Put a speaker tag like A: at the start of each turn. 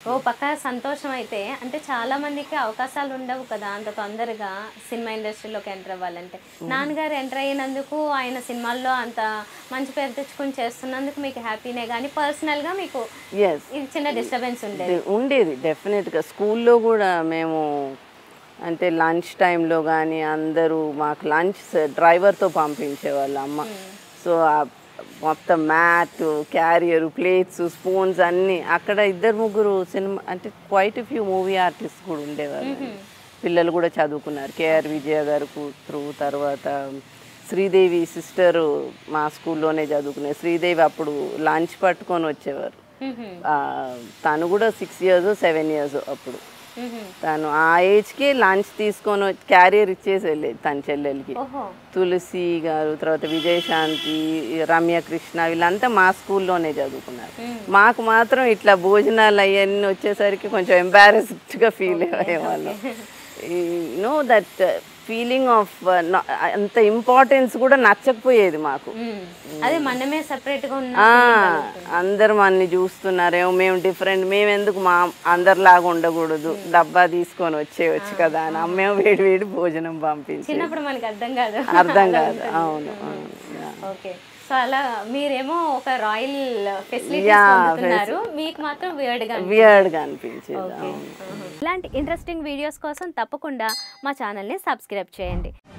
A: ఓ పక్క సంతోషం అయితే అంటే చాలా మందికి అవకాశాలు ఉండవు కదా అంత తొందరగా సినిమా ఇండస్ట్రీలోకి ఎంటర్ అవ్వాలంటే నాన్నగారు ఎంటర్ అయినందుకు ఆయన సినిమాల్లో అంత మంచి పేరు తెచ్చుకొని చేస్తున్నందుకు మీకు హ్యాపీనే కానీ పర్సనల్గా మీకు
B: ఎస్
A: ఇది చిన్న డిస్టర్బెన్స్ ఉండేది
B: ఉండేది డెఫినెట్గా స్కూల్లో కూడా మేము అంటే లంచ్ టైంలో కానీ అందరూ మాకు లంచ్ డ్రైవర్తో పంపించేవాళ్ళు అమ్మ సో ఆ మొత్తం మ్యాట్ క్యారియర్ ప్లేట్స్ స్పూన్స్ అన్నీ అక్కడ ఇద్దరు ముగ్గురు సినిమా అంటే క్వైట్ ఫ్యూ మూవీ ఆర్టిస్ట్ కూడా ఉండేవాళ్ళు పిల్లలు కూడా చదువుకున్నారు కేఆర్ విజయ గారు కూతురు తర్వాత శ్రీదేవి సిస్టర్ మా స్కూల్లోనే చదువుకునే శ్రీదేవి అప్పుడు లంచ్ పట్టుకొని వచ్చేవారు
A: మ్మ్హ్మ్.
B: ఆ, తను కూడా సిక్స్ ఇయర్స్ సెవెన్ ఇయర్స్ అప్పుడు
A: మ్మ్హ్మ్.
B: తను ఆ ఏజ్కి లంచ్ తీసుకొని క్యారియర్ ఇచ్చేసి వెళ్ళేది తన చెల్లెలకి
A: ఓహో
B: తులసి గారు తర్వాత విజయశాంతి రమ్య కృష్ణ వీళ్ళంతా మా స్కూల్లోనే చదువుకున్నారు మాకు మాత్రం ఇట్లా భోజనాలు అవన్నీ వచ్చేసరికి కొంచెం ఎంబారెస్డ్గా ఫీల్ అయ్యేవాళ్ళం నో దట్ ఫీలింగ్ ఆఫ్ అంత ఇంపార్టెన్స్ కూడా నచ్చకపోయేది మాకు
A: మ్మ్. అదే మనమే separate గా ఉన్న
B: ఆ, అందరు మనని చూస్తున్నారేమో మేము డిఫరెంట్ మేము ఎందుకు మా అందరిలాగా ఉండకూడదు డబ్బా తీసుకొని వచ్చేయచ్చు కదా అని అమ్మేమో వేడి వేడి భోజనం పంపించి
A: చిన్నప్పుడు మనకి అర్థం కాదు
B: అర్థం కాదు అవును అవును yeah.
A: ఓకే సో అలా మీరేమో ఒక రాయల్ ఫెసిలిటీస్
B: Yeah,
A: పొందుతున్నారు మీకు మాత్రం weird గా
B: Weird గా అనిపించేది అవును
A: ఇలాంటి ఇంట్రెస్టింగ్ వీడియోస్ కోసం తప్పకుండా మా ఛానల్ని సబ్స్క్రైబ్ చేయండి